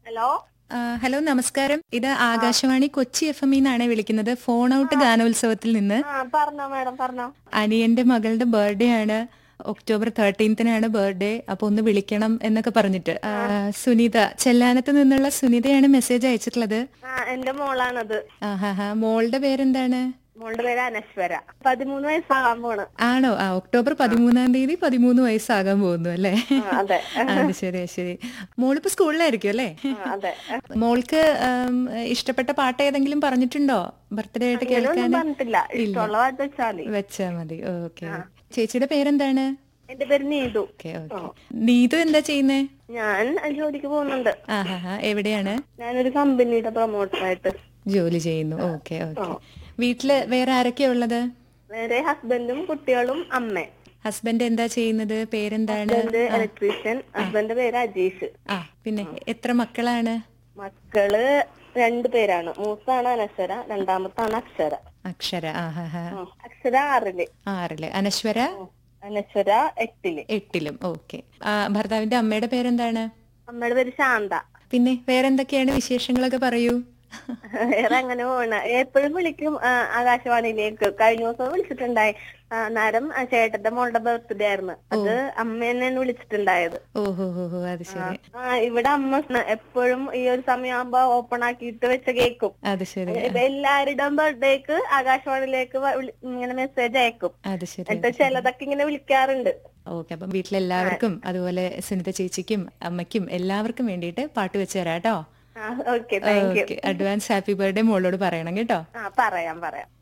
hello ആ, hello നമസ്കാരം ഇത് ആകാശവാണി കൊച്ചി എഫ് എം നിന്നാണ് വിളിക്കുന്നത് ഫോൺ ഔട്ട് ഗാനോത്സവത്തിൽ നിന്ന് ആ പറഞ്ഞോ മാഡം പറഞ്ഞോ അനിയന്റെ മകളുടെ ബർത്ത്ഡേ ആണ് ഒക്ടോബർ തേർട്ടീൻത്തിനാണ് ബർത്ത്ഡേ അപ്പൊ ഒന്ന് വിളിക്കണം എന്നൊക്കെ പറഞ്ഞിട്ട് ആ, സുനിത ചെല്ലാനത്ത് നിന്നുള്ള സുനിതയാണ് മെസ്സേജ് അയച്ചിട്ടുള്ളത് ആ എന്റെ മോളാണത് ആ ഹാ ഹാ മോളുടെ പേരെന്താണ് മോളുടെ പേര് അനശ്വര പതിമൂന്ന് വയസ്സാകാൻ പോണ് ആണോ ആ ഒക്ടോബർ പതിമൂന്നാം തീയതി പതിമൂന്ന് വയസ്സാകാൻ പോകുന്നു അല്ലേ ആ, അതെ അത് ശരി ശരി മോളിപ്പോ സ്കൂളിലായിരിക്കും അല്ലേ ആ, അതെ മോൾക്ക് ഉം, ഇഷ്ടപ്പെട്ട പാട്ട് ഏതെങ്കിലും പറഞ്ഞിട്ടുണ്ടോ ബർത്ത്ഡേ ആയിട്ട് അങ്ങനെയൊന്നും കേൾക്കാൻ പറഞ്ഞിട്ടില്ല ഇഷ്ടമുള്ള പാട്ട് വെച്ചാല് വെച്ചാ മതി ഓക്കെ ചേച്ചിയുടെ പേരെന്താണ് എന്റെ പേര് നീതു ഓക്കെ ഓക്കെ നീതു എന്താ ചെയ്യുന്നേ ഞാൻ ജോലിക്ക് പോകുന്നുണ്ട് ആ ഹാ ഹാ എവിടെയാണ് ഞാനൊരു കമ്പനിയുടെ പ്രൊമോട്ടറായിട്ട് ജോലി ചെയ്യുന്നു ഓക്കെ ഓക്കെ വീട്ടില് വേറെ ആരൊക്കെയാ ഉള്ളത് വേറെ ഹസ്ബൻഡും കുട്ടികളും അമ്മ ഹസ്ബൻഡ് എന്താ ചെയ്യുന്നത് പേരെന്താണ് ഹസ്ബൻഡ് ഇലക്ട്രീഷ്യൻ ഹസ്ബൻഡിന്റെ പേര് അജീഷ് ആ പിന്നെ എത്ര മക്കളാണ് മക്കള് രണ്ടു പേരാണ് മൂത്താണ് അനശ്വര രണ്ടാമത്താണ് അക്ഷര അക്ഷര ആ ഹാ ഹാ ആ, അക്ഷര ആറില് ആറില് അനശ്വര അനശ്വര എട്ടില് എട്ടിലും ഓക്കെ ഭർത്താവിന്റെ അമ്മയുടെ പേരെന്താണ് അമ്മയുടെ പേര് ശാന്ത പിന്നെ വേറെന്തൊക്കെയാണ് വിശേഷങ്ങളൊക്കെ പറയൂ വേറെ അങ്ങനെ പോണ എപ്പോഴും വിളിക്കും ആ, ആകാശവാണിയിലേക്ക് കഴിഞ്ഞ ദിവസം വിളിച്ചിട്ടുണ്ടായി ആ, നേരം ആ, ചേട്ടന്റെ മോളുടെ ബർത്ത്ഡേ ആയിരുന്നു അത് അമ്മ തന്നെയാണ് വിളിച്ചിട്ടുണ്ടായത് ഓഹോ ഹോ ഹോ അത് ശരി ആ ഇവിടെ അമ്മ സ്ന- എപ്പോഴും ഈ ഒരു സമയമാകുമ്പോ ഓപ്പൺ ആക്കിയിട്ട് വെച്ച് കേൾക്കും അത് ശരി ഇപ്പൊ എല്ലാവരുടെയും ബർത്ത്ഡേക്ക് ആകാശവാണിയിലേക്ക് വ- വിളി- ഇങ്ങനെ മെസ്സേജ് അയക്കും അത് ശരി എന്നിട്ട് ചിലതൊക്കെ ഇങ്ങനെ വിളിക്കാറുണ്ട് ഓക്കെ അപ്പം വീട്ടിലെല്ലാവർക്കും അതുപോലെ സുനിത ചേച്ചിക്കും അമ്മയ്ക്കും എല്ലാവർക്കും വേണ്ടിയിട്ട് പാട്ട് വെച്ച് തരാം കേട്ടോ ആ okay thank you okay advance happy birthday മോളോട് പറയണം കേട്ടോ ആ പറയാം പറയാം